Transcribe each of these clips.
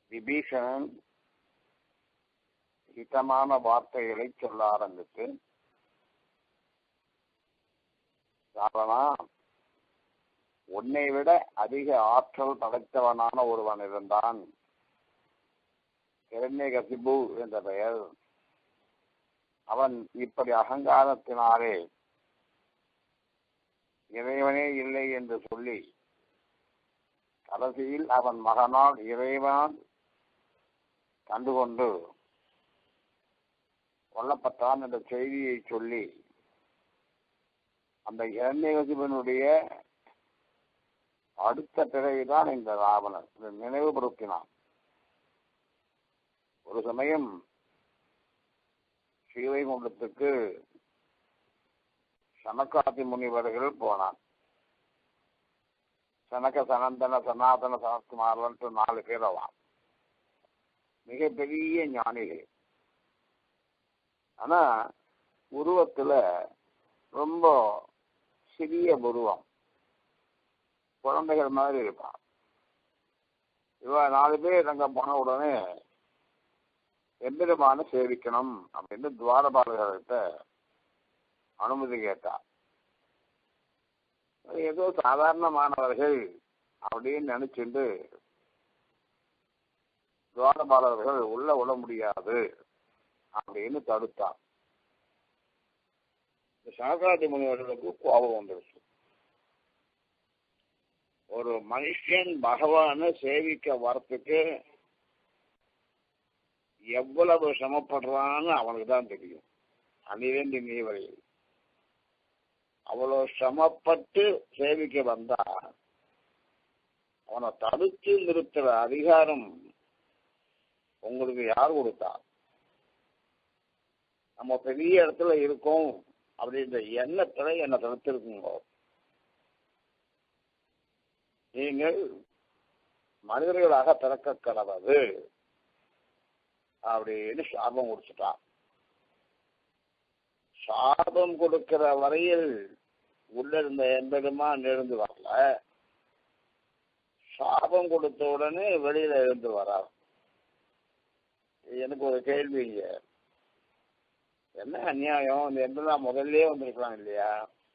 விபீஷணன் ஹிதமான வார்த்தைகளை சொல்ல ஆரம்பித்து ராவணா உன்னை விட அதிக ஆற்றல் படைத்தவனான ஒருவன் இருந்தான் இரண்யகசிபு என்ற பெயர் அவன் இப்படி அகங்காரத்தினாலே இறைவனே இல்லை என்று சொல்லி கடைசியில் அவன் மகனால் இறைவன் கண்டுகொண்டு கொல்லப்பட்டான் என்ற செய்தியை சொல்லி அந்த இரண்யகசிபனுடைய அடுத்த பிறகுதான் இந்த ராவணன் இதை நினைவுபடுத்தினான் ஒரு சமயம் ஸ்ரீவைகுண்டத்துக்கு சனக்காதி முனிவர்கள் போனான் சனக சனந்தன சனாதன சனத்குமாரன்ட்டு நாலு பேர் அவன் மிகப்பெரிய ஞானிகள் ஆனா உருவத்துல ரொம்ப சிறிய உருவம் குழந்தைகள் மாதிரி இருப்பான் இவ நாலு பேர் அங்க போன உடனே எம்பெருமான சேவிக்கணும் அப்படின்னு துவாரபாலகர்கிட்ட அனுமதி கேட்டா ஏதோ சாதாரணமானவர்கள் அப்படின்னு நினைச்சுட்டு துவாரபாலகர்கள் உள்ள விட முடியாது அப்படின்னு தடுத்தான் இந்த சனகாதி முனிவர்களுக்கு கோபம் வந்துருச்சு ஒரு மனுஷன் பகவானை சேவிக்க வரத்துக்கு எவ்வளவு சிரமப்படுறான்னு அவனுக்கு தான் தெரியும் அன்னிலேந்து நீ வரையில் அவ்வளவு சிரமப்பட்டு சேவிக்க வந்தா அவனை தடுத்து நிறுத்துற அதிகாரம் உங்களுக்கு யார் கொடுத்தா நம்ம பெரிய இடத்துல இருக்கோம் அப்படின்ற எண்ணத்துல என்னை தடுத்திருக்குங்க நீங்கள் மனிதர்களாக பிறக்க கடவது அப்படின்னு சாபம் கொடுத்துட்டான் சாபம் கொடுக்கிற வரையில் உள்ள இருந்த எம்பெருமா எழுந்து வரல சாபம் கொடுத்த உடனே வெளியில எழுந்து வரார் எனக்கு ஒரு கேள்வி இங்க என்ன அநியாயம் இந்த எம்பெருமா முதல்லயே வந்திருக்கலாம் இல்லையா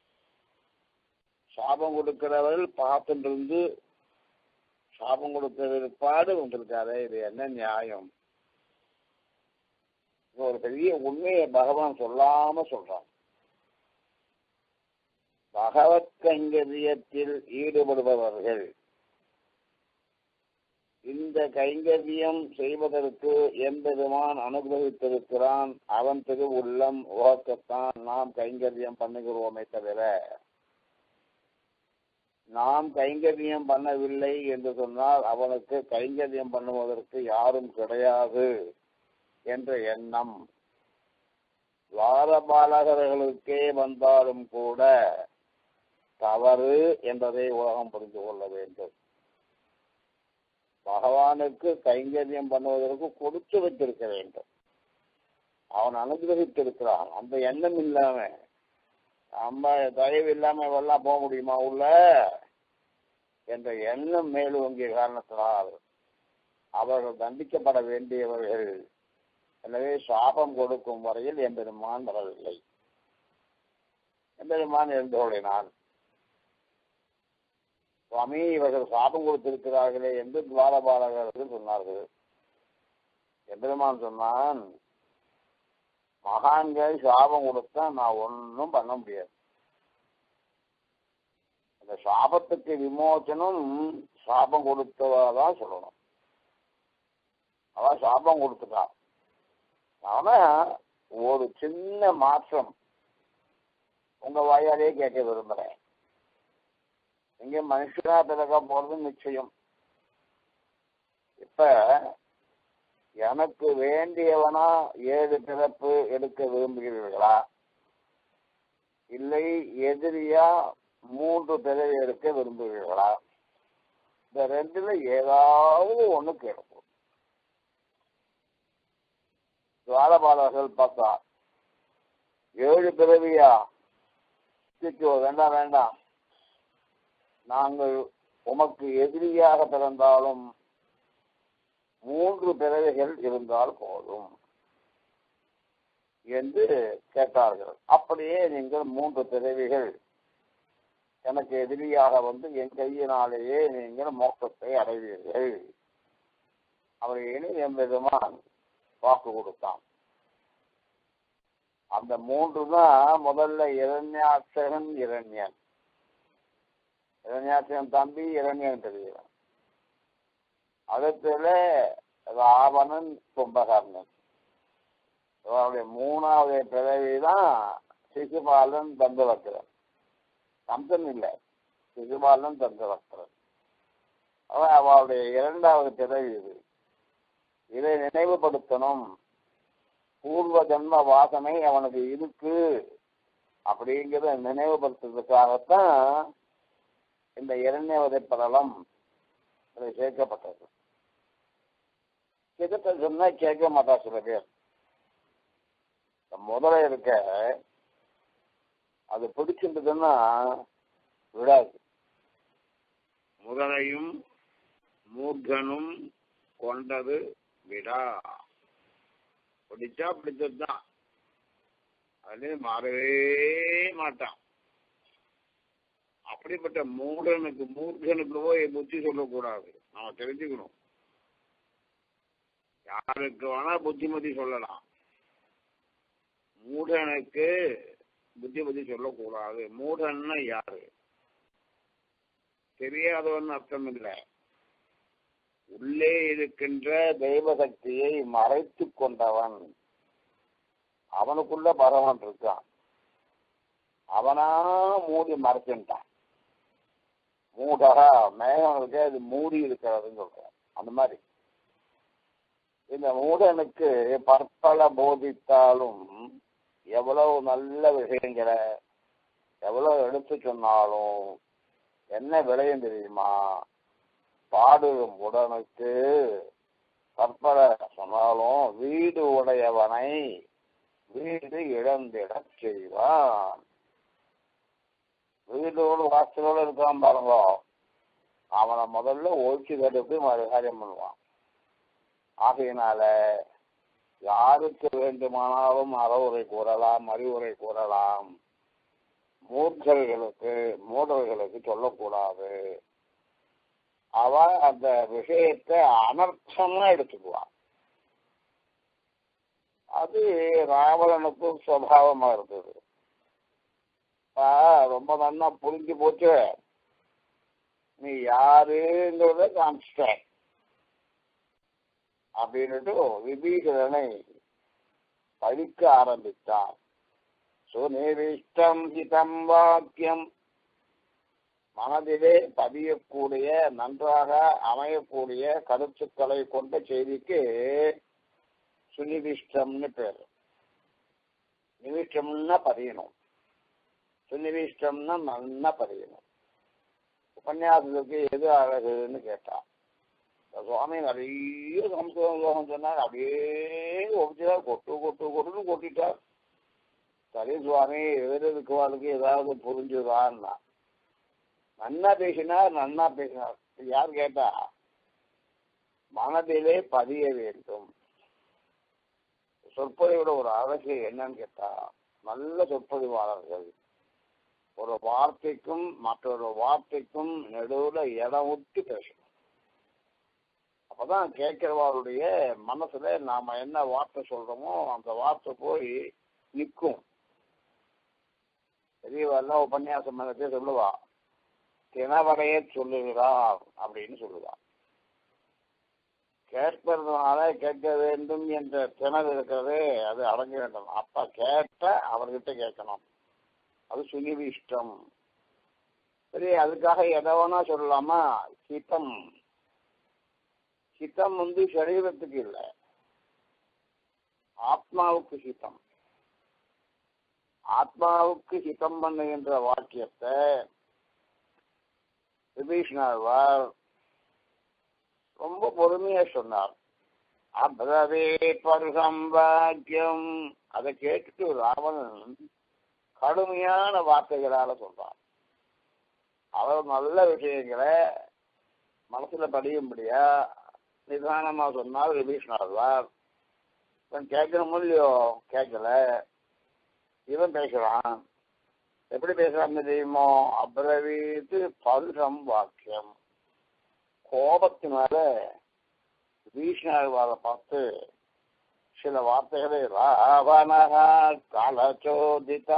சாபம் கொடுக்கிறவர்கள் பார்த்துட்டு இருந்து சாபம் கொடுத்த பிற்பாடு வந்திருக்காரு இது என்ன நியாயம் ஒரு பெரிய உண்மையை பகவான் சொல்லாம சொல்றான் பகவத் கைங்கரியத்தில் ஈடுபடுபவர்கள் இந்த கைங்கரியம் செய்வதற்கு எம்பெருமான் அனுகிரகித்திருக்கிறான் அவன் திரு உள்ளம் உகக்கத்தான் நாம் கைங்கரியம் பண்ணுகிறோமே தவிர நாம் கைங்கரியம் பண்ணவில்லை என்று சொன்னால் அவனுக்கு கைங்கரியம் பண்ணுவதற்கு யாரும் கிடையாது என்ற எண்ணம் துவாரபாலகர்களுக்கே வந்தாலும் கூட தவறு என்பதை உலகம் புரிந்து கொள்ள வேண்டும் பகவானுக்கு கைங்கரியம் பண்ணுவதற்கு கொடுத்து வைத்திருக்க வேண்டும் அவன் அனுகிரகித்திருக்கிறான் அந்த எண்ணம் இல்லாம நம்ம தயவு இல்லாம எல்லாம் போக முடியுமா உள்ள என்ற எண்ணம் மேலோங்கிய காரணத்தினால் அவர்கள் தண்டிக்கப்பட வேண்டியவர்கள் எனவே சாபம் கொடுக்கும் வரையில் எம்பெருமான் வரவில்லை எம்பெருமான் எழுந்தோழினான் சுவாமி இவர்கள் சாபம் கொடுத்திருக்கிறார்களே என்று துவாரபாலகர்கள் சொன்னார்கள் எம்பெருமான் சொன்னான் மகான்கள் சாபம் கொடுத்தா நான் ஒன்றும் பண்ண முடியாது அந்த சாபத்துக்கு விமோச்சனம் சாபம் கொடுத்தவதான் சொல்லணும் அவன் சாபம் கொடுத்துட்டான் ஆனா ஒரு சின்ன மாற்றம் உங்க வாயாலே கேட்க விரும்புறேன் இங்க மனுஷனா பிறக்க போறது நிச்சயம் இப்ப எனக்கு வேண்டியவனா ஏழு பிறப்பு எடுக்க விரும்புகிறீர்களா இல்லை எதிரியா மூன்று பிறவி எடுக்க விரும்புகிறீர்களா இந்த ரெண்டுல ஏதாவது ஒண்ணு கேட்கும் துவாரபாலர்கள் பார்த்தா ஏழு பிறவியா சிக்கோ வேண்டாம் வேண்டாம் நாங்கள் உமக்கு எதிரியாக பிறந்தாலும் மூன்று மூன்று பிறவைகள் இருந்தால் போதும் என்று கேட்டார்கள் அப்படியே நீங்கள் மூன்று பிறவிகள் எனக்கு எதிரியாக வந்து என் கையினாலேயே நீங்கள் மோட்சத்தை அடைவீர்கள் அவர் இனி என் விதமான் வாக்கு கொடுத்தான் அந்த மூன்று தான் முதல்ல இரண்யாட்சகன் இரண்யன் இரண்யாட்சகன் தம்பி இரண்யன் தெரியும் அடுத்ததுல ராவணன் கும்பகர்ணன் அவருடைய மூணாவது பிறவி தான் சிசுபாலன் தந்தவத்திரன் கம்சன் இல்லை சிசுபாலன் தந்தவத்திரன் அவன் அவளுடைய இரண்டாவது பிறவி இது இதை நினைவுபடுத்தணும் பூர்வ ஜன்ம வாசனை அவனுக்கு இருக்கு அப்படிங்கிறத நினைவுபடுத்துறதுக்காகத்தான் இந்த இரண்யவதை படலம் அது சேர்க்கப்பட்டது கிட்ட சொன்னா கேட்க மாட்டா சில பேர் முதல்ல இருக்க அது பிடிச்சிருந்ததுன்னா விடாது முதலையும் மூர்கனும் கொண்டது விடா பிடிச்சா பிடிச்சதுதான் அது மாறவே மாட்டான் அப்படிப்பட்ட மூடனுக்கு மூர்கனுக்கு போய் புத்தி சொல்லக்கூடாது நாம தெரிஞ்சுக்கணும் யாருக்கு வேணா புத்திமதி சொல்லலாம் மூடனுக்கு புத்திமதி சொல்லக்கூடாது மூடன்னா யாரு தெரியாதவன் அர்த்தம் இல்லை உள்ளே இருக்கின்ற தெய்வ சக்தியை மறைத்து கொண்டவன் அவனுக்குள்ள பரவன் இருக்கான் அவனா மூடி மறைச்சுட்டான் மூடகா மேகம் இருக்கு அது மூடி இருக்கிறதுன்னு சொல்றேன் அந்த மாதிரி இந்த மூடனுக்கு பற்பல போதித்தாலும் எவ்வளவு நல்ல விஷயங்களை எவ்வளவு எடுத்து சொன்னாலும் என்ன விளையும் தெரியுமா பாடுகும் உடனுக்கு கற்பல சொன்னாலும் வீடு உடையவனை வீடு இழந்திடச் செய்வான் வீடோடு வாசலோடு இருக்கான் பாருங்க அவனை முதல்ல ஒழிச்சு கடுப்பு மறு காரியம் பண்ணுவான் ஆகையினால யாருக்கு வேண்டுமானாலும் அறவுரை கூறலாம் அறிவுரை கூறலாம் மூர்க்கர்களுக்கு மூடர்களுக்கு சொல்லக்கூடாது அவ அந்த விஷயத்தை அனர்த்தமா எடுத்துக்குவான் அது ராவணனுக்கும் சுவாவமா இருந்தது ரொம்ப நல்லா புரிஞ்சு போச்சு நீ யாருங்கிறத காமிச்சிட்ட அப்படின்னுட்டு விபீஷணனை பழிக்க ஆரம்பித்தான் சுநிவிஷ்டம் ஹிதம் வாக்கியம் மனதிலே பதியக்கூடிய நன்றாக அமையக்கூடிய கருத்துக்களை கொண்ட செய்திக்கு சுநிவிஷ்டம்னு பேர் நிவிஷ்டம்னா பதியணும் சுநிவிஷ்டம்னா நல்லா பதியணும் உபன்யாசத்துக்கு எது அழகுன்னு கேட்டான் சுவாமி நிறைய சம்ஸ்கிருதம் லோகம் சொன்னார் அப்படியே ஒப்பிச்சார் கொட்டு கொட்டு கொட்டுன்னு கொட்டிட்டார் சரி சுவாமி எழுதுறதுக்கு வாழ்க்கை ஏதாவது புரிஞ்சுதான்னா நன்னா பேசினார் நன்னா பேசினார் யார் கேட்டா மனதிலே பதிய வேண்டும் சொற்பொழிவோட ஒரு அழகு என்னன்னு கேட்டா நல்ல சொற்பொழிவாளர்கள் ஒரு வார்த்தைக்கும் மற்றொரு வார்த்தைக்கும் நடுவுல இடம் விட்டு பேசணும் அப்பதான் கேட்கிறவாருடைய மனசுல நாம என்ன வார்த்தை சொல்றோமோ அந்த வார்த்தை போய் நிற்கும் பெரியவெல்லாம் உபன்யாசம் பண்ணதே சொல்லுவா தினவரைய சொல்லுகிறார் அப்படின்னு சொல்லுவா கேட்பதுனால கேட்க வேண்டும் என்ற திணறு இருக்கிறது அது அடங்க வேண்டும் அப்ப கேட்ட அவர்கிட்ட கேட்கணும் அது சுனிவிஷ்டம் சரி அதுக்காக எதை வேணா சொல்லலாமா ஹிதம் ஹிதம் வந்து சரீரத்துக்கு இல்லை ஆத்மாவுக்கு ஹிதம் ஆத்மாவுக்கு ஹிதம் பண்ணுகின்ற வாக்கியத்தை விபீஷ்ணாழ்வார் ரொம்ப பொறுமையா சொன்னார் அப்ரவே பருகம் வாக்கியம் அதை கேட்டுட்டு ராவணன் கடுமையான வார்த்தைகளால சொல்றான் அவர் நல்ல விஷயங்களை மனசுல படியும்படியா நிதானமா சொன்னால் விபீஷணாழ்வார் இவன் கேட்கணும் இல்லையோ கேட்கல இவன் பேசுறான் எப்படி பேசுறான்னு தெரியுமோ அப்ரவீத்து பல்சம் வாக்கியம் கோபத்தினால விபீஷணாழ்வாரை பார்த்து சில வார்த்தைகளை ராவணா காலச்சோதிதா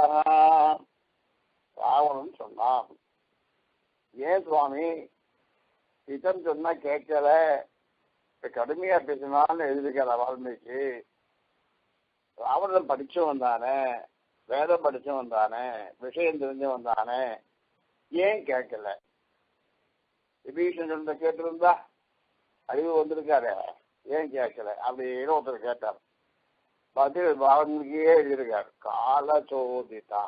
ராவணன் சொன்னான் ஏன் சுவாமி இதன் சொன்னா கேட்கல இப்ப கடுமையா பேசினான்னு எழுதிக்கிற வால்மீகி ராவணன் படிச்சவன் தானே வேதம் படிச்சவன் தானே விஷயம் தெரிஞ்சவன் தானே ஏன் கேட்கல விபீஷன் சொன்ன கேட்டிருந்தா அறிவு வந்திருக்காரு ஏன் கேட்கல அப்படின்னு ஒருத்தர் கேட்டார் பதில் வால்மீகியே எழுதியிருக்கார் கால சோதிதா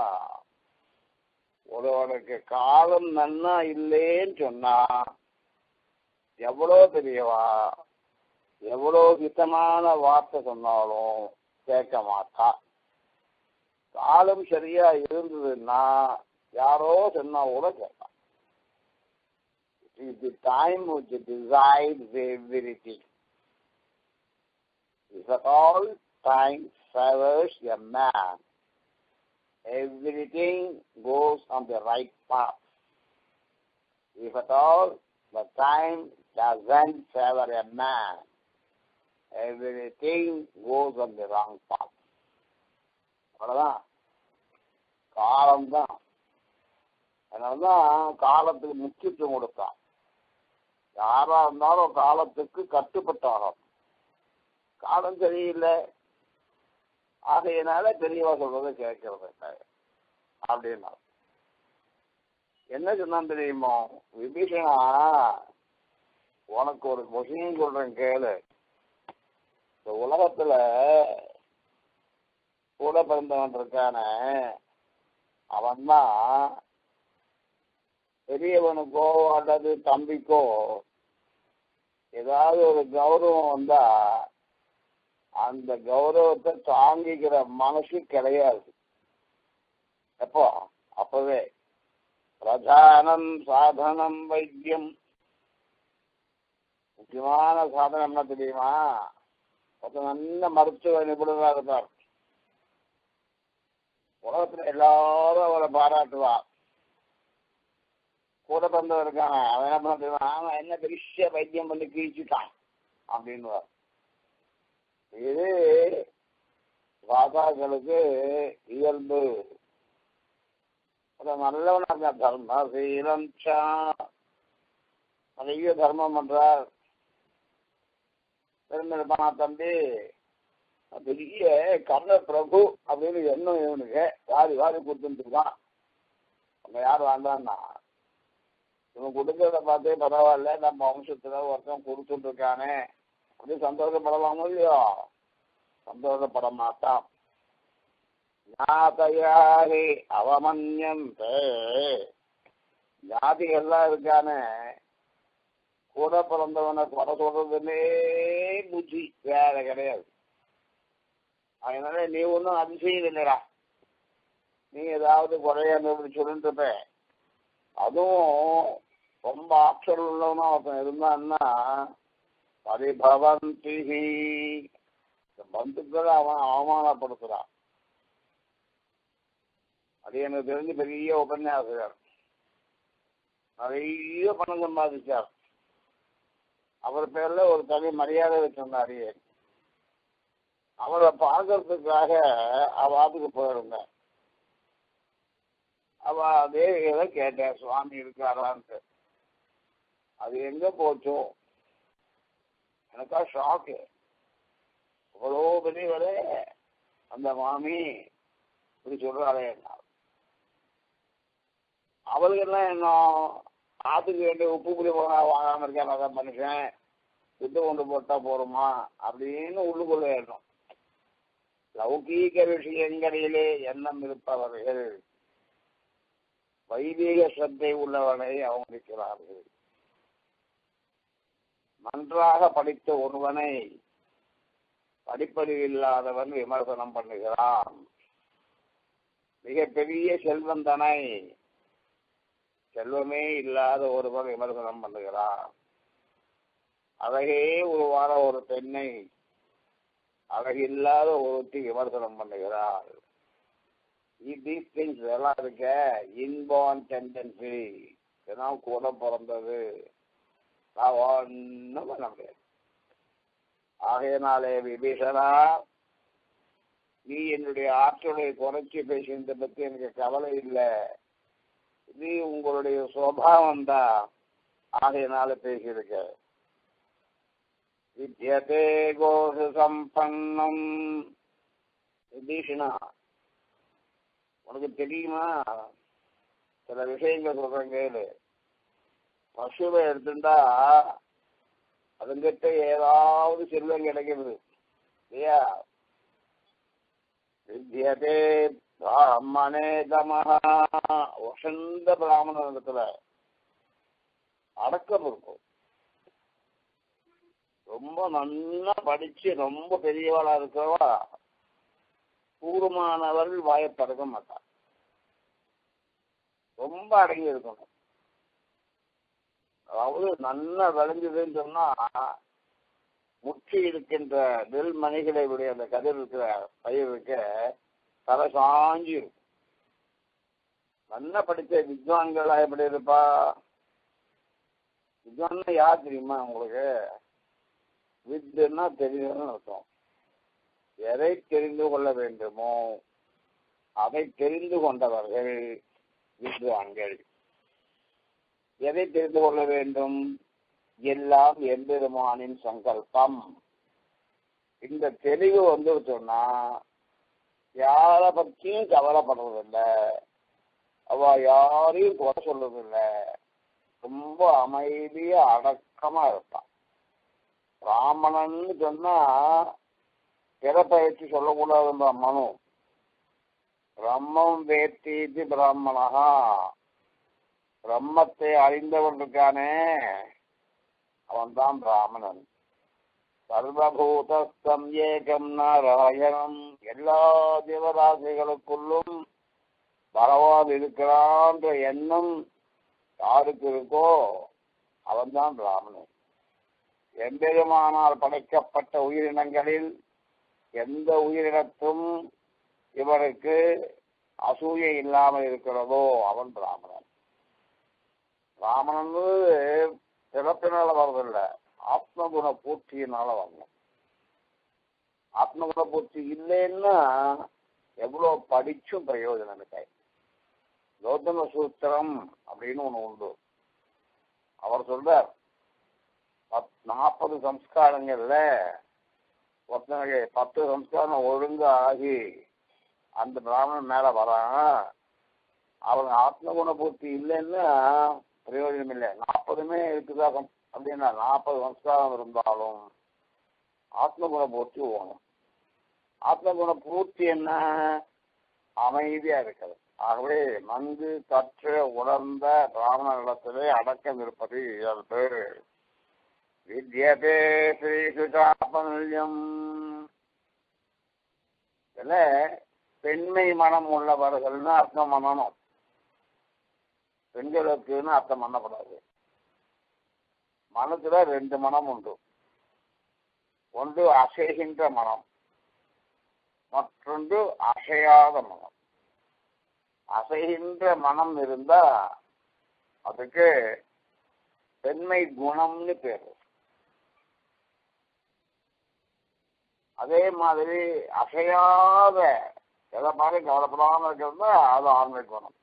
ஒருவனுக்கு காலம் நன்னா இல்லேன்னு சொன்னா எவ்வளோ பெரியவா எவ்வளோ ஹிதமான வார்த்தை சொன்னாலும் கேட்க மாட்டா காலம் சரியா இருந்ததுன்னா யாரோ சொன்னா கூட கேட்பான் It is the time which decides everything. If at all time favors a man, everything goes on the right path. If at all the time doesn't favor a man, everything goes on the wrong path. அவ்வளவுதான் காலம்தான் அதனாலதான் காலத்துக்கு முக்கியத்துவம் கொடுத்தான் யாரா இருந்தாலும் காலத்துக்கு கட்டுப்பட்டாகும் காலம் சரியில்லை ஆகையினால பெரியவா சொல்றதை கேட்கறது இல்லை அப்படின்னா என்ன சொன்னான் தெரியுமோ விபீஷணா உனக்கு ஒரு விஷயம் சொல்றேன் கேளு இந்த உலகத்துல கூட பிறந்தவன் இருக்கானே அவன் தான் பெரியவனுக்கோ அல்லது தம்பிக்கோ ஏதாவது ஒரு கௌரவம் வந்தா அந்த கௌரவத்தை தாங்கிக்கிற மனசு கிடையாது எப்போ அப்பவே பிரதானம் சாதனம் வைத்தியம் முக்கியமான சாதனம் என்ன தெரியுமா ஒருத்தர் நல்ல மருத்துவ நிபுணராக இருந்தார் உலகத்துல எல்லாரும் அவரை பாராட்டுவா கூட பிறந்தவர் இருக்கான அவன் என்ன பண்ண தெரியுமா அவன் என்ன பெரிய வைத்தியம் பண்ணி கிழிச்சுட்டான் அப்படின்னு இது ராஜாக்களுக்கு இயல்பு நல்லவனா இருக்க தர்மசீலம் நிறைய தர்மம் பண்றார் பெருமிழப்பானா தம்பி பெரிய கர்ண பிரபு அப்படின்னு எண்ணம் இவனுக்கு வாரி வாரி கொடுத்துருக்கான் நம்ம யார் வேண்டான்னா இவன் கொடுக்கறத பார்த்தே பரவாயில்ல நம்ம வம்சத்துல ஒருத்தன் கொடுத்துட்டு இருக்கானே அப்படி சந்தோஷப்படலாமோ இல்லையோ சந்தோஷப்பட மாட்டான் ஞாதையாரி அவமன்யம் ஜாதிகள்லாம் இருக்கானே கூட பிறந்தவனை குறை சொல்றதுலே புத்தி வேற கிடையாது அதனால நீ ஒன்றும் அதிசயம் இல்லைடா நீ ஏதாவது குறைய சொல்லிட்டு இருப்ப அதுவும் ரொம்ப ஆற்றல் உள்ளவனா ஒருத்தன் இருந்தான்னா பரிபவந்தி பந்துக்களை அவன் அவமானப்படுத்துறான் அது எனக்கு தெரிஞ்சு பெரிய உபன்யாசகர் நிறைய பணம் சம்பாதிச்சார் அவர் பேர்ல ஒரு தனி மரியாதை வச்சிருந்தாரு அவரை பார்க்கறதுக்காக அவாதுக்கு போயிருந்தேன் அவ தேவிகளை கேட்டேன் சுவாமி இருக்காரான்ட்டு அது எங்க போச்சோ எனக்கா ஷாக்கு அவ்வளோ பெரியவரே அந்த மாமி இப்படி சொல்றாளே அவளுக்கெல்லாம் என்ன ஆத்துக்கு வேண்டிய உப்பு புளி போனா வாங்காம இருக்கேன் அதான் மனுஷன் விட்டு கொண்டு போட்டா போறோமா அப்படின்னு உள்ளுக்குள்ள ஏறணும் லௌகீக விஷயங்களிலே எண்ணம் இருப்பவர்கள் வைதீக ஸ்ரத்தை உள்ளவனை அவமதிக்கிறார்கள் நன்றாக படித்த ஒருவனை படிப்பறிவு இல்லாதவன் விமர்சனம் பண்ணுகிறான் மிகப்பெரிய செல்வந்தனை செல்வமே இல்லாத ஒருவன் விமர்சனம் பண்ணுகிறான் அழகே உருவான ஒரு பெண்ணை அழகில்லாத ஒருத்தி விமர்சனம் பண்ணுகிறாள் தீஸ் திங்ஸ் எல்லாம் இருக்க இன்பார்ன் டெண்டன்சி இதெல்லாம் கூட பிறந்தது நான் ஒன்றும் பண்ண முடியாது ஆகையினாலே விபீஷணா நீ என்னுடைய ஆற்றலை குறைச்சி பேசினதை பத்தி எனக்கு கவலை இல்லை இது உங்களுடைய சுவாவம் தான் ஆகையினால பேசியிருக்க வித்யதே கோஷ சம்பன்னம் விபீஷணா உனக்கு தெரியுமா சில விஷயங்கள் சொல்றேன் கேளு பசுவை எடுத்துட்டா அதுங்கிட்ட ஏதாவது செல்வம் கிடைக்கிறது இல்லையா வித்தியதே பிராமணே தமஹா வசந்த பிராமணத்துல அடக்கம் இருக்கும் ரொம்ப நல்லா படிச்சு ரொம்ப பெரியவளா இருக்கிறவா கூறுமானவர்கள் வாயை திறக்க மாட்டார் ரொம்ப அடங்கி இருக்கணும் அதாவது நல்லா விளைஞ்சதுன்னு சொன்னா முற்றி இருக்கின்ற நெல் மணிகளை விட அந்த கதிர் இருக்கிற பயிர் இருக்க தலை சாஞ்சி இருக்கும் நல்லா படித்த வித்வான்களா எப்படி இருப்பா வித்வான் யார் தெரியுமா உங்களுக்கு வித்துன்னா தெரியும்னு அர்த்தம் எதை தெரிந்து கொள்ள வேண்டுமோ அதை தெரிந்து கொண்டவர்கள் வித்வான்கள் எதை தெரிந்து கொள்ள வேண்டும் எல்லாம் எம்பெருமானின் சங்கல்பம் இந்த தெளிவு வந்து சொன்னா யார பத்தியும் கவலைப்படுறதில்ல அவ யாரையும் குறை சொல்றதில்ல ரொம்ப அமைதியா அடக்கமா இருப்பான் பிராமணன்னு சொன்னா பிறப்பை வச்சு சொல்லக்கூடாதுன்ற மனு பிரம்மம் வேத்தீதி பிராமணா பிரம்மத்தை அறிந்தவன் இருக்கானே அவன்தான் பிராமணன் சர்வபூதஸ்தம் ஏகம் நாராயணம் எல்லா ஜீவராசிகளுக்குள்ளும் பகவான் இருக்கிறான்ற எண்ணம் யாருக்கு இருக்கோ அவன்தான் பிராமணன் எம்பெருமானால் படைக்கப்பட்ட உயிரினங்களில் எந்த உயிரினத்தும் இவருக்கு அசூயை இல்லாமல் இருக்கிறதோ அவன் பிராமணன் பிராமணன் பிறப்பினால வர்றதில்ல ஆத்மகுண பூர்த்தியினால வரணும் ஆத்மகுண பூர்த்தி இல்லைன்னா எவ்வளவு படிச்சும் பிரயோஜனம் இருக்காது கௌதம சூத்திரம் அப்படின்னு ஒண்ணு உண்டு அவர் சொல்றார் பத் நாற்பது சம்ஸ்காரங்கள்ல ஒருத்தனுக்கு பத்து சம்ஸ்காரம் ஒழுங்கா ஆகி அந்த பிராமணன் மேல வரான் அவன் ஆத்மகுண பூர்த்தி இல்லைன்னா பிரயோஜனம் இல்லை நாற்பதுமே இருக்குதா அப்படின்னா நாற்பது சம்ஸ்காரம் இருந்தாலும் ஆத்மகுண பூர்த்தி ஓணும் ஆத்மகுண பூர்த்தி என்ன அமைதியா இருக்கிறது ஆகவே நன்கு கற்று உணர்ந்த பிராமணர்களிடத்திலே அடக்கம் இருப்பது இயல்பு வித்யதே ஸ்ரீசுதாபல்யம் இதுல பெண்மை மனம் உள்ளவர்கள்னு அர்த்தம் பண்ணணும் பெண்களுக்குன்னு அர்த்தம் பண்ணக்கூடாது மனத்துல ரெண்டு மனம் உண்டு ஒன்று அசைகின்ற மனம் மற்றொன்று அசையாத மனம் அசைகின்ற மனம் இருந்தா அதுக்கு பெண்மை குணம்னு பேரு அதே மாதிரி அசையாத எதை மாதிரி கவலைப்படாம இருக்கிறது அது ஆண்மை குணம்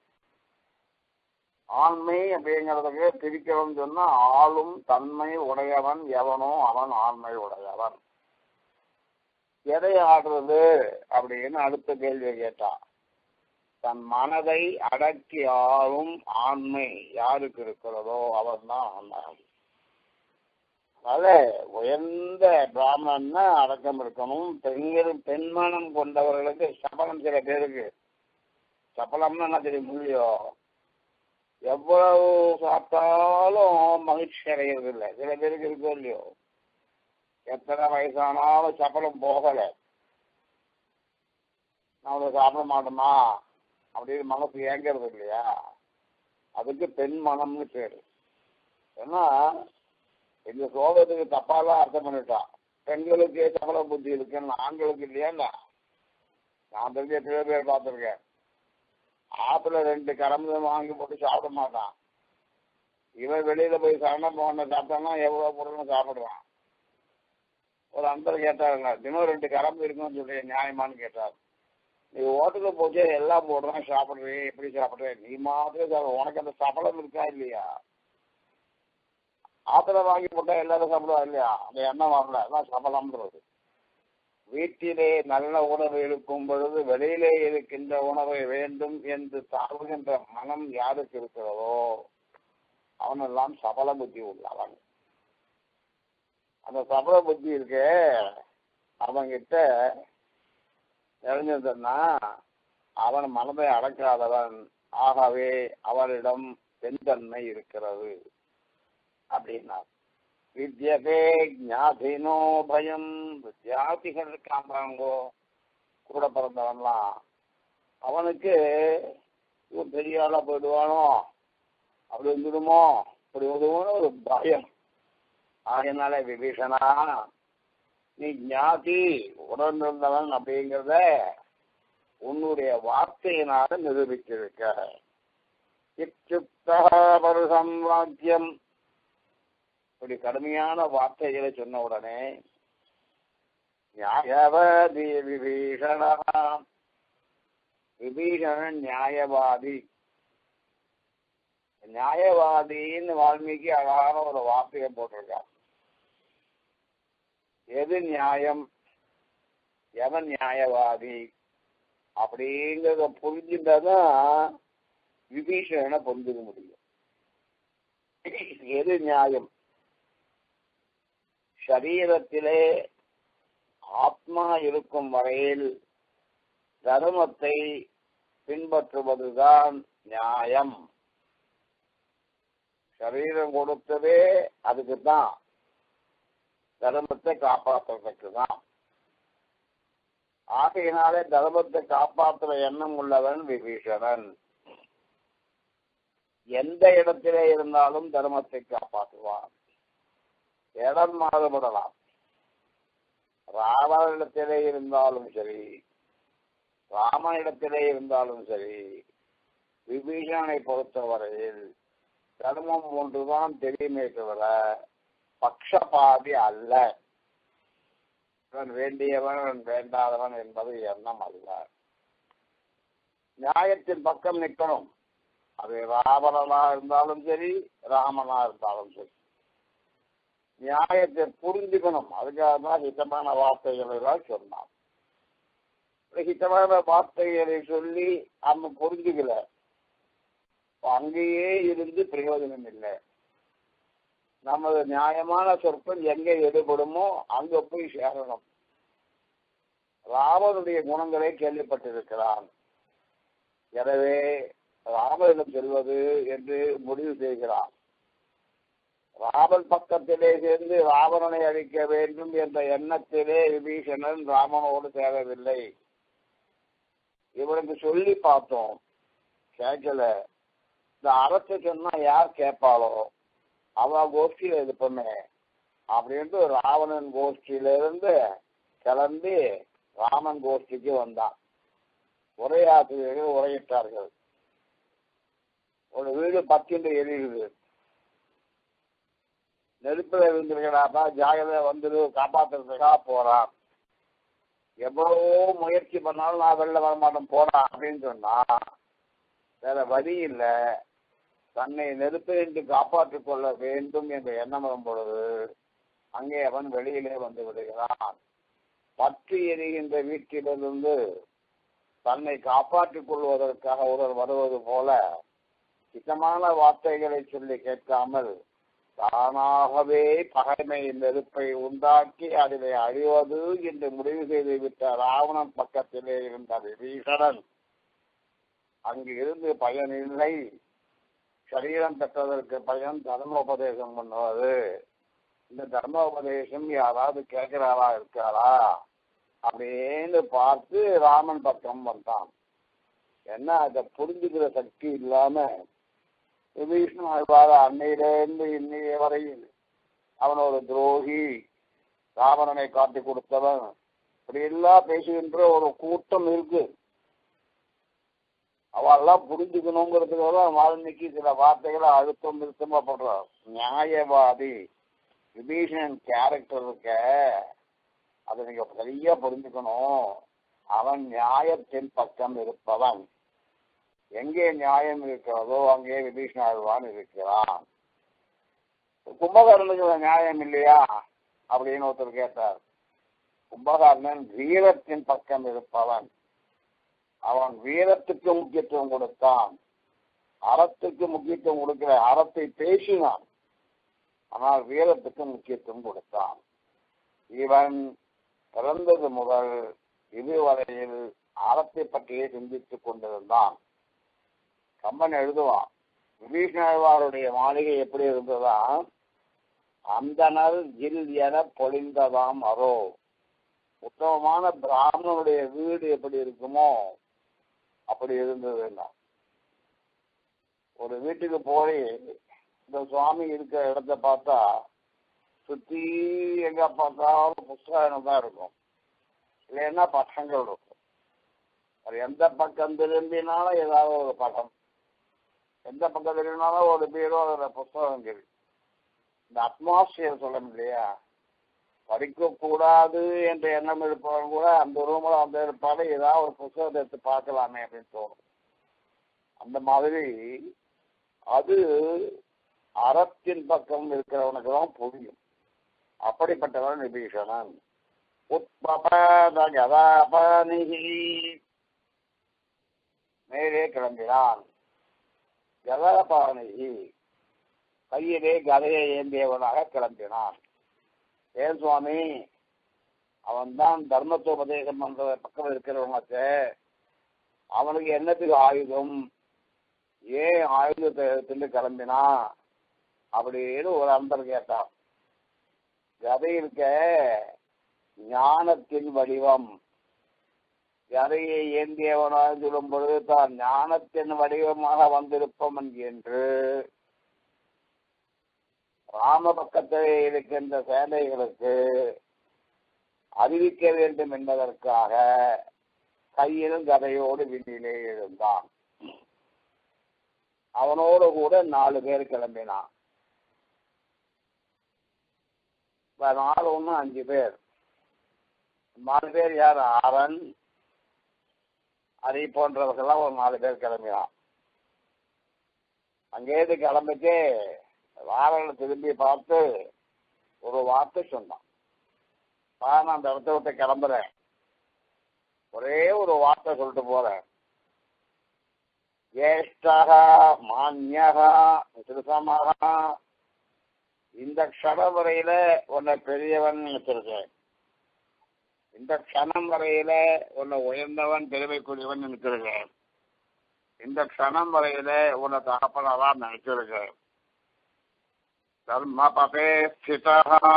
ஆண்மை அப்படிங்கிறதுக்கு பிரிக்கிறோம்னு சொன்னா ஆளும் தன்மை உடையவன் எவனோ அவன் ஆண்மை உடையவன் எதை ஆடுறது அப்படின்னு அடுத்த கேள்வியை கேட்டான் தன் மனதை அடக்கி ஆளும் ஆண்மை யாருக்கு இருக்கிறதோ அவன் தான் ஆண்மை அதனால உயர்ந்த பிராமணன்னா அடக்கம் இருக்கணும் பெண்கள் பெண்மனம் கொண்டவர்களுக்கு சபலம் சில பேருக்கு சபலம்னா என்ன தெரியும் முடியும் எவ்வளவு சாப்பிட்டாலும் மகிழ்ச்சி அடைகிறது இல்லை சில பேருக்கு இருக்கோ இல்லையோ எத்தனை வயசானாலும் சப்பலம் போகலை நான் சாப்பிட மாட்டோமா அப்படின்னு மனசு ஏங்கிறது இல்லையா அதுக்கு பெண் மனம்னு பேரு ஏன்னா இந்த சோகத்துக்கு தப்பாலாம் அர்த்தம் பண்ணிட்டான் பெண்களுக்கு சபல புத்தி இருக்குன்னு ஆண்களுக்கு இல்லையாண்ணா நான் தெரிஞ்ச எத்தனையோ பேர் பார்த்துருக்கேன் ஆத்துல ரெண்டு கரம்பு வாங்கி போட்டு சாப்பிட மாட்டான் இவன் வெளியில போய் சரணம் போன சாப்பிட்டான்னா எவ்வளவு பொருள்னு சாப்பிடுவான் ஒரு அந்தர் கேட்டாருங்க தினம் ரெண்டு கரம்பு இருக்குன்னு சொல்லி நியாயமான்னு கேட்டார் நீ ஹோட்டலுக்கு போச்சு எல்லாம் போடுறான் சாப்பிடுறேன் எப்படி சாப்பிடுறேன் நீ மாத்திரம் சாப்பிட உனக்கு அந்த சபலம் இருக்கா இல்லையா ஆத்துல வாங்கி போட்டா எல்லாரும் சாப்பிடுவா இல்லையா அந்த எண்ணெய் வரல அதான் சபலம்ன்றது வீட்டிலே நல்ல உணவு இருக்கும் பொழுது வெளியிலே இருக்கின்ற உணவை வேண்டும் என்று தாழ்கின்ற மனம் யாருக்கு இருக்கிறதோ அவனெல்லாம் சபல புத்தி உள்ளவன் அந்த சபல புத்தி இருக்கே அவன்கிட்ட நிறைஞ்சதுன்னா அவன் மனதை அடக்காதவன் ஆகவே அவனிடம் பெண்தன்மை இருக்கிறது அப்படின்னா வித்யதே ஞாதினோ பயம் வித்தியார்த்திகள் இருக்காங்கிறாங்கோ கூட பிறந்தவன்லாம் அவனுக்கு இவன் பெரிய ஆளா போயிடுவானோ அப்படி வந்துடுமோ இப்படி உதவுன்னு ஒரு பயம் ஆகையினால விபீஷணா நீ ஞாதி உடன் இருந்தவன் அப்படிங்கிறத உன்னுடைய வார்த்தையினால நிரூபித்திருக்க இச்சுப்தா பருஷம் வாக்கியம் இப்படி கடுமையான வார்த்தைகளை சொன்ன உடனே நியாயவாதி விபீஷணா விபீஷணன் நியாயவாதி நியாயவாதின்னு வால்மீகி அழகான ஒரு வார்த்தையை போட்டிருக்கார் எது நியாயம் எவன் நியாயவாதி அப்படிங்கிறத புரிஞ்சுட்டாதான் விபீஷணனை புரிஞ்சுக்க முடியும் எது நியாயம் சரீரத்திலே ஆத்மா இருக்கும் வரையில் தர்மத்தை பின்பற்றுவதுதான் நியாயம் சரீரம் கொடுத்ததே அதுக்கு தான் தர்மத்தை காப்பாற்றுறதுக்கு தான் ஆகையினாலே தர்மத்தை காப்பாற்றுற எண்ணம் உள்ளவன் விபீஷணன் எந்த இடத்திலே இருந்தாலும் தர்மத்தை காப்பாற்றுவான் இடம் மாறுபடலாம் ராவனிடத்திலே இருந்தாலும் சரி ராமனிடத்திலே இருந்தாலும் சரி விபீஷணனை பொறுத்தவரையில் தர்மம் ஒன்றுதான் தெரியுமே தவிர பக்ஷபாதி அல்ல இவன் வேண்டியவன் இவன் வேண்டாதவன் என்பது எண்ணம் அல்ல நியாயத்தின் பக்கம் நிற்கணும் அது ராவணனா இருந்தாலும் சரி ராமனா இருந்தாலும் சரி நியாயத்தை புரிஞ்சுக்கணும் அதுக்காக தான் ஹிதமான வார்த்தைகளை எல்லாம் சொன்னான் ஹிதமான வார்த்தைகளை சொல்லி அவன் புரிஞ்சுக்கல அங்கேயே இருந்து பிரயோஜனம் இல்லை நமது நியாயமான சொற்கள் எங்க எடுபடுமோ அங்க போய் சேரணும் ராமனுடைய குணங்களை கேள்விப்பட்டிருக்கிறான் எனவே ராமனிடம் செல்வது என்று முடிவு செய்கிறான் ராமன் பக்கத்திலே சேர்ந்து ராவணனை அழிக்க வேண்டும் என்ற எண்ணத்திலே விபீஷணன் ராமனோடு சேரவில்லை இவனுக்கு சொல்லி பார்த்தோம் கேட்கல இந்த அரசு சொன்னா யார் கேட்பாளோ அவ கோஷ்டியில இது பண்ணு அப்படின்ட்டு ராவணன் கோஷ்டியில இருந்து கிளம்பி ராமன் கோஷ்டிக்கு வந்தான் உரையாசிரியர்கள் உரையிட்டார்கள் ஒரு வீடு பத்தின்று எரியுது நெருப்பில் இருந்திருக்கிறாப்பா ஜாகிரதை வந்துடு காப்பாத்துறதுக்காக போறான் எவ்வளவோ முயற்சி பண்ணாலும் நான் வெளில வர மாட்டேன் போறான் அப்படின்னு சொன்னா வேற வழி இல்லை தன்னை நெருப்பிலிருந்து காப்பாற்றிக் கொள்ள வேண்டும் என்ற எண்ணம் வரும் பொழுது அங்கே அவன் வெளியிலே வந்து விடுகிறான் பற்றி எரிகின்ற வீட்டிலிருந்து தன்னை காப்பாற்றிக் கொள்வதற்காக ஒருவர் வருவது போல சித்தமான வார்த்தைகளை சொல்லி கேட்காமல் தானாகவே பகைமை நெருப்பை உண்டாக்கி அதிலே அழிவது என்று முடிவு செய்து விட்ட ராவணன் பக்கத்திலே இருந்த விபீஷணன் அங்கு இருந்து பயனில்லை சரீரம் பெற்றதற்கு பயன் தர்மோபதேசம் பண்ணுவது இந்த தர்மோபதேசம் யாராவது கேட்கிறாரா இருக்காரா அப்படின்னு பார்த்து ராமன் பக்கம் வந்தான் என்ன அதை புரிஞ்சுக்கிற சக்தி இல்லாம விபீஷணன் ஆழ்வார அன்னையிலேருந்து இன்னைய வரையில் அவன் ஒரு துரோகி ராவணனை காட்டி கொடுத்தவன் இப்படி எல்லாம் பேசுகின்ற ஒரு கூட்டம் இருக்கு அவெல்லாம் புரிஞ்சுக்கணுங்கிறதுக்காக வால்மீகி சில வார்த்தைகளை அழுத்தம் நிறுத்தமா பண்றார் நியாயவாதி விபீஷணன் கேரக்டர் இருக்க அதை நீங்க சரியா புரிஞ்சுக்கணும் அவன் நியாயத்தின் பக்கம் இருப்பவன் எங்கே நியாயம் இருக்கிறதோ அங்கே விபீஷண ஆழ்வான் இருக்கிறான் கும்பகர்ணனுக்கு நியாயம் இல்லையா அப்படின்னு ஒருத்தர் கேட்டார் கும்பகர்ணன் வீரத்தின் பக்கம் இருப்பவன் அவன் வீரத்துக்கு முக்கியத்துவம் கொடுத்தான் அறத்துக்கு முக்கியத்துவம் கொடுக்கிற அறத்தை பேசினான் ஆனால் வீரத்துக்கு முக்கியத்துவம் கொடுத்தான் இவன் பிறந்தது முதல் இதுவரையில் அறத்தை பற்றியே சிந்தித்துக் கொண்டிருந்தான் கம்பன் எழுதுவான் விபீஷணவாருடைய மாளிகை எப்படி இருந்ததா அந்தனர் ஜில் என பொழிந்ததாம் அரோ உத்தமமான பிராமணனுடைய வீடு எப்படி இருக்குமோ அப்படி இருந்ததுன்னா ஒரு வீட்டுக்கு போய் இந்த சுவாமி இருக்கிற இடத்த பார்த்தா சுத்தி எங்க பார்த்தாலும் புஸ்தகம் தான் இருக்கும் இல்லைன்னா படங்கள் இருக்கும் அது எந்த பக்கம் திரும்பினாலும் ஏதாவது ஒரு படம் எந்த பக்கம் திரும்பினாலும் ஒரு பீரோ ஒரு புஸ்தகங்கள் இந்த அட்மாஸ்பியர் சொல்ல இல்லையா படிக்கக்கூடாது என்ற எண்ணம் இருப்பவன் கூட அந்த ரூம்ல வந்து இருப்பாரு ஏதாவது ஒரு புத்தகத்தை எடுத்து பார்க்கலாமே அப்படின்னு தோணும் அந்த மாதிரி அது அறத்தின் பக்கம் இருக்கிறவனுக்கு தான் புரியும் அப்படிப்பட்டவன் விபீஷணன் உத்பபதகதாபனிகி மேலே கிளம்பினான் கதாபானிகி கையிலே கதையை ஏந்தியவனாக கிளம்பினான் ஏன் சுவாமி அவன் தான் தர்மத்தை உபதேசம் பண்ற பக்கம் இருக்கிறவங்க அவனுக்கு என்னத்துக்கு ஆயுதம் ஏன் ஆயுதத்தை எடுத்துட்டு கிளம்பினா அப்படின்னு ஒரு அன்பர் கேட்டான் கதை இருக்க ஞானத்தின் வடிவம் கதையை ஏந்தியவனாக சொல்லும் பொழுது தான் ஞானத்தின் வடிவமாக வந்திருப்பவன் என்று ராம பக்கத்திலே இருக்கின்ற சேனைகளுக்கு அறிவிக்க வேண்டும் என்பதற்காக கையில் கதையோடு விண்ணிலே எழுந்தான் அவனோடு கூட நாலு பேர் கிளம்பினான் நாலு ஒண்ணு அஞ்சு பேர் நாலு பேர் யார் ஆரன் அதை போன்றவர்கள்லாம் ஒரு நாலு பேர் கிளம்பினான் அங்கேருந்து கிளம்பிட்டு வாரனை திரும்பி பார்த்து ஒரு வார்த்தை சொன்னான் நான் அந்த இடத்த விட்டு கிளம்புறேன் ஒரே ஒரு வார்த்தை சொல்லிட்டு போறேன் ஜேஷ்டா மான்யகா திருசமகா இந்த க்ஷணம் வரையில உன்னை பெரியவன் நினைச்சிருக்கேன் இந்த க்ஷணம் வரையில உன்னை உயர்ந்தவன் பெருமைக்குரியவன் நினைச்சிருக்கேன் இந்த க்ஷணம் வரையில உன்னை தகப்பனதான் நினைச்சிருக்கேன் தர்ம பதே ஸ்திதா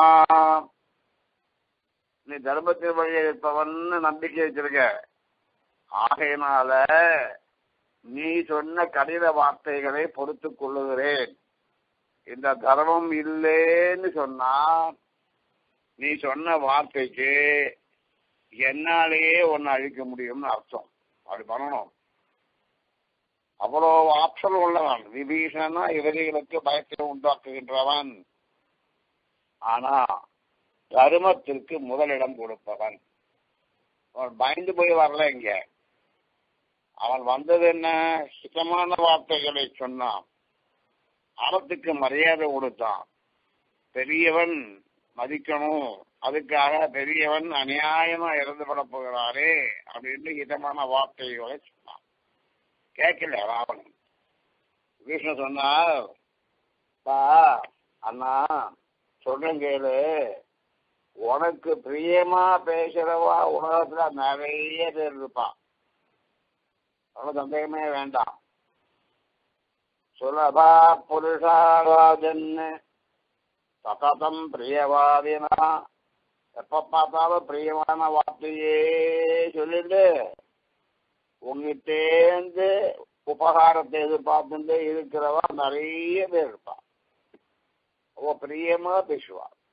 நீ தர்மத்தின் வழியில் இருப்பவன் நம்பிக்கை வச்சிருக்க ஆகையினால நீ சொன்ன கடித வார்த்தைகளை பொறுத்து கொள்ளுகிறேன் இந்த தர்மம் இல்லேன்னு சொன்னா நீ சொன்ன வார்த்தைக்கு என்னாலேயே ஒன்னு அழிக்க முடியும்னு அர்த்தம் அப்படி பண்ணணும் அவ்வளோ ஆப்ஷன் உள்ளவன் விபீஷணனா எதிரிகளுக்கு பயத்தை உண்டாக்குகின்றவன் ஆனா தர்மத்திற்கு முதலிடம் கொடுப்பவன் அவன் பயந்து போய் வரல இங்க அவன் வந்தது என்ன சுத்தமான வார்த்தைகளை சொன்னான் அறத்துக்கு மரியாதை கொடுத்தான் பெரியவன் மதிக்கணும் அதுக்காக பெரியவன் அநியாயமா இறந்து விட போகிறாரே அப்படின்னு இதமான வார்த்தைகளை சொன்னான் கேட்கல ராவணன் விஷ்ணு சொன்னார் பா அண்ணா சொல்றேன் கேளு உனக்கு பிரியமா பேசுறவா உலகத்துல நிறைய பேர் இருப்பான் அவ்வளவு சந்தேகமே வேண்டாம் சுலபா புருஷாராஜன் சததம் பிரியவாதினா எப்ப பார்த்தாலும் பிரியமான வார்த்தையே சொல்லிட்டு உங்ககிட்டேந்து உபகாரத்தை எதிர்பார்த்துட்டு இருக்கிறவா நிறைய பேர் இருப்பான் அவ பிரியமா பேசுவா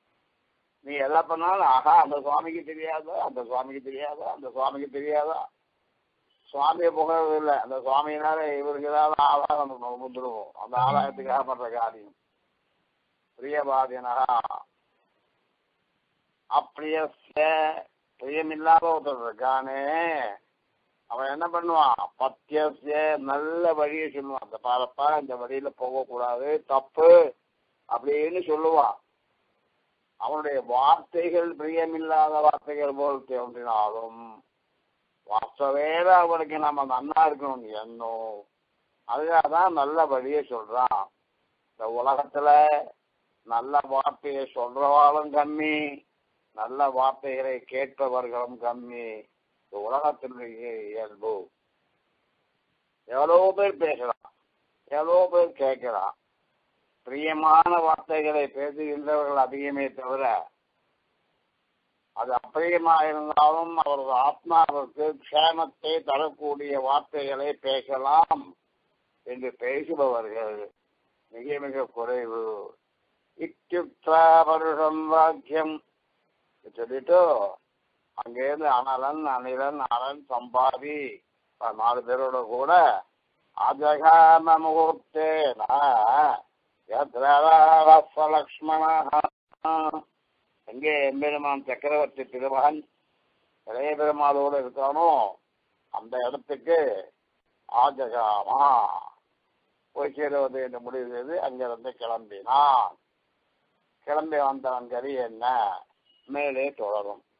நீ எதை பண்ணாலும் ஆஹா அந்த சுவாமிக்கு தெரியாதா அந்த சுவாமிக்கு தெரியாதா அந்த சுவாமிக்கு தெரியாதா சுவாமியை புகழது இல்லை அந்த சுவாமியினால இவருக்கு ஏதாவது ஆதாரம் வந்துடுவோம் அந்த ஆதாயத்துக்காக பண்ற காரியம் பிரியபாதினகா அப்பிரியஸ்ய பிரியமில்லாத ஒருத்தர் இருக்கானே அவன் என்ன பண்ணுவான் பத்தியசிய நல்ல வழியை சொல்லுவான் அந்த பாரப்பா இந்த வழியில போகக்கூடாது தப்பு அப்படின்னு சொல்லுவான் அவனுடைய வார்த்தைகள் பிரியமில்லாத வார்த்தைகள் போல் தோன்றினாலும் வாஸ்தவேல அவனுக்கு நம்ம நன்னா இருக்கணும் எண்ணம் அதுக்காக தான் நல்ல வழியை சொல்றான் இந்த உலகத்துல நல்ல வார்த்தையை சொல்றவாளும் கம்மி நல்ல வார்த்தைகளை கேட்பவர்களும் கம்மி இந்த உலகத்தினுடைய இயல்பு எவ்வளோ பேர் பேசலாம் எவ்வளோ பேர் கேட்கலாம் பிரியமான வார்த்தைகளை பேசுகின்றவர்கள் அதிகமே தவிர அது அப்பிரியமா இருந்தாலும் அவரது ஆத்மாவிற்கு க்ஷேமத்தை தரக்கூடிய வார்த்தைகளை பேசலாம் என்று பேசுபவர்கள் மிக மிக குறைவு இத்தியுக்தா பருஷம் வாக்கியம் சொல்லிட்டு அங்கேருந்து அனலன் அனிலன் அனன் சம்பாதி நாலு பேரோட கூட அஜகாம முகூர்த்தேன லக்ஷ்மண எங்கே எம்பெருமான் சக்கரவர்த்தி திருமகன் இளைய பெருமாளோடு இருக்கானோ அந்த இடத்துக்கு ஆஜகாமா போய் சேருவது என்று முடிவு செய்து அங்கிருந்து கிளம்பினான் கிளம்பி வந்தவன் கதி என்ன மேலே தொடரும்